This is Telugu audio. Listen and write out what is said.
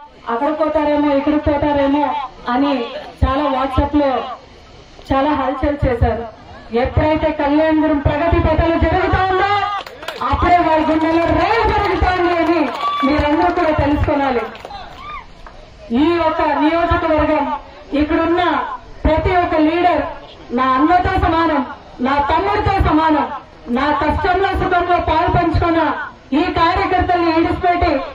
అక్కడ పోతారేమో ఇక్కడ పోతారేమో అని చాలా వాట్సాప్ లో చాలా హల్చల్ చేశారు ఎప్పుడైతే కళ్యాణపురం ప్రగతి పథలు జరుగుతా ఉందో అప్పుడే వారి గుండెలో రైలు జరుగుతోంది అని మీరందరూ కూడా తెలుసుకోవాలి ఈ ఒక నియోజకవర్గం ఇక్కడున్న ప్రతి ఒక్క లీడర్ నా అన్నతో సమానం నా తమ్ముడితో సమానం నా కష్టంలో సుఖంలో పాలు పంచుకున్న ఈ కార్యకర్తల్ని ఈడిసిపెట్టి